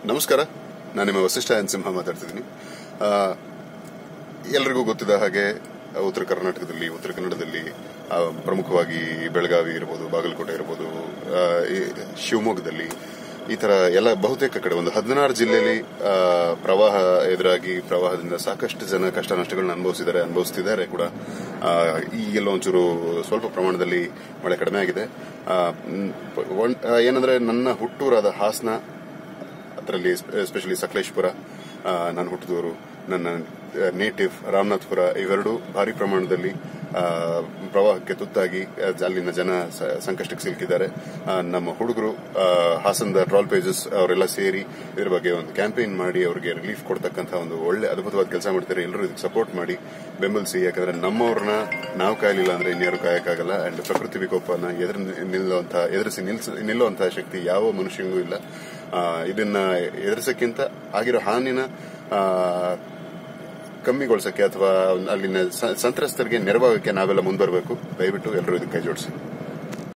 ನಮಸ್ಕಾರ ನಾನು ನಿಮ್ಮ ವಸಿಷ್ಠ ಎನ್ ಸಿಂಹ ಮಾತಾಡ್ತಿದ್ದೀನಿ ಆ, ಎಲ್ರಿಗೂ ಗೊತ್ತಿದ್ದ ಹಾಗೆ ಉತ್ತರ ಕರ್ನಾಟಕದಲ್ಲಿ ಉತ್ತರ ಕನ್ನಡದಲ್ಲಿ ಆ, ಪ್ರಮುಖವಾಗಿ ಬೆಳಗಾವಿ ಇರ್ಬೋದು ಬಾಗಲಕೋಟೆ ಇರ್ಬೋದು ಆ, ಈ ಶಿವಮೊಗ್ಗದಲ್ಲಿ ಈ ತರ ಎಲ್ಲ ಬಹುತೇಕ ಕಡೆ ಒಂದು ಹದಿನಾರು ಜಿಲ್ಲೆಯಲ್ಲಿ ಆ, ಪ್ರವಾಹ ಎದುರಾಗಿ ಪ್ರವಾಹದಿಂದ ಸಾಕಷ್ಟು ಜನ ಕಷ್ಟ ನಷ್ಟಗಳನ್ನ ಅನುಭವಿಸಿದ್ದಾರೆ ಅನುಭವಿಸ್ತಿದ್ದಾರೆ ಕೂಡ ಆ, ಈ ಎಲ್ಲೋ ಒಂಚೂರು ಸ್ವಲ್ಪ ಪ್ರಮಾಣದಲ್ಲಿ ಮಳೆ ಕಡಿಮೆ ಆಗಿದೆ ಆ, ಮ್, ಒಂದ್- ಆ, ಏನಂದ್ರೆ ನನ್ನ ಹುಟ್ಟೂರಾದ ಹಾಸನ ಅದರಲ್ಲಿ ಎಸ್ಪೆಷಲಿ ಸಕಲೇಶ್ಪುರ ಆ, ನಾನು ಹುಟ್ಟಿದವರು ನನ್ನ ನೇಟಿವ್ ರಾಮನಾಥ್ಪುರ ಇವೆರಡು ಭಾರಿ ಪ್ರಮಾಣದಲ್ಲಿ ಆ, ಪ್ರವಾಹಕ್ಕೆ ತುತ್ತಾಗಿ ಆ, ಅಲ್ಲಿನ ಜನ ಸ- ಸಂಕಷ್ಟಕ್ಕೆ ಸಿಲುಕಿದ್ದಾರೆ ಆ, ನಮ್ಮ ಹುಡುಗರು ಹಾಸನದ ಟ್ರಾಲ್ ಪೇಜಸ್ ಅವರೆಲ್ಲ ಸೇರಿ ಇದ್ರ ಬಗ್ಗೆ ಒಂದು ಕ್ಯಾಂಪೇನ್ ಮಾಡಿ ಅವರಿಗೆ ರಿಲೀಫ್ ಕೊಡ್ತಕ್ಕಂಥ ಒಂದು ಒಳ್ಳೆ ಅದ್ಭುತವಾದ ಕೆಲಸ ಮಾಡ್ತಾರೆ ಎಲ್ಲರೂ ಇದಕ್ಕೆ ಸಪೋರ್ಟ್ ಮಾಡಿ ಬೆಂಬಲಿಸಿ ಯಾಕಂದ್ರೆ ನಮ್ಮವ್ರನ್ನ ನಾವು ಕಾಯಲಿಲ್ಲ ಅಂದ್ರೆ ಇನ್ಯಾರು ಕಾಯಕ್ಕಾಗಲ್ಲ ಅಂಡ್ ಪ್ರಕೃತಿ ವಿಕೋಪನ ಎದುರು ನಿಲ್ಲುವಂತ ಎದುರಿಸಿ ನಿಲ್ಸ- ನಿಲ್ಲುವಂತಹ ಶಕ್ತಿ ಯಾವ ಮನುಷ್ಯನಿಗೂ ಇಲ್ಲ ಆ, ಇದನ್ನ ಎದುರಿಸಕ್ಕಿಂತ ಆಗಿರೋ ಹಾನಿನ ಆ, ಕಮ್ಮಿಗೊಳಿಸಕ್ಕೆ ಅಥವಾ ಅಲ್ಲಿನ ಸ- ಸಂತ್ರಸ್ತರಿಗೆ ನೆರವಾಗಕ್ಕೆ ನಾವೆಲ್ಲ ಮುಂದುವರಬೇಕು ದಯವಿಟ್ಟು ಎಲ್ಲರೂ ಇದಕ್ಕೆ ಕೈ ಜೋಡಿಸಿ